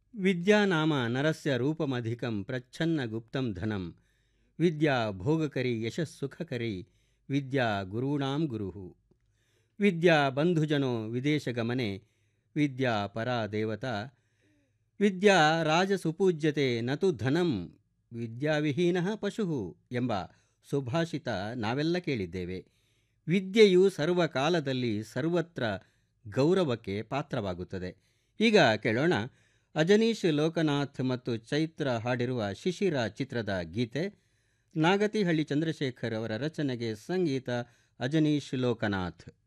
ವಿದ್ಯಾನಾಮ ನರಸ್ಯ ರೂಪಮಧಿಕಂ ಪ್ರಚ್ಛನ್ನ ಗುಪ್ತಂ ಧನಂ ವಿದ್ಯಾ ಭೋಗಕರಿ ಯಶಸ್ಸುಖಕರಿ ವಿದ್ಯಾ ಗುರುಣಾಂ ಗುರುಃ ವಿದ್ಯಾ ಬಂಧುಜನೋ ವಿದೇಶಗಮನೆ ವಿದ್ಯಾ ಪರಾ ದೇವತಾ ವಿದ್ಯಾ ರಾಜಸುಪೂಜ್ಯತೆ ನತು ಧನಂ ವಿದ್ಯಾವಿಹೀನಃ ಪಶುಃ ಎಂಬ ಸುಭಾಷಿತ ನಾವೆಲ್ಲ ಕೇಳಿದ್ದೇವೆ ವಿದ್ಯೆಯು ಸರ್ವಕಾಲದಲ್ಲಿ ಸರ್ವತ್ರ ಗೌರವಕ್ಕೆ ಪಾತ್ರವಾಗುತ್ತದೆ ಈಗ ಕೇಳೋಣ ಅಜನೀಶ್ ಲೋಕನಾಥ್ ಮತ್ತು ಚೈತ್ರ ಹಾಡಿರುವ ಶಿಶಿರ ಚಿತ್ರದ ಗೀತೆ ನಾಗತಿಹಳ್ಳಿ ಚಂದ್ರಶೇಖರ್ ಅವರ ರಚನೆಗೆ ಸಂಗೀತ ಅಜನೀಶ್ ಲೋಕನಾಥ್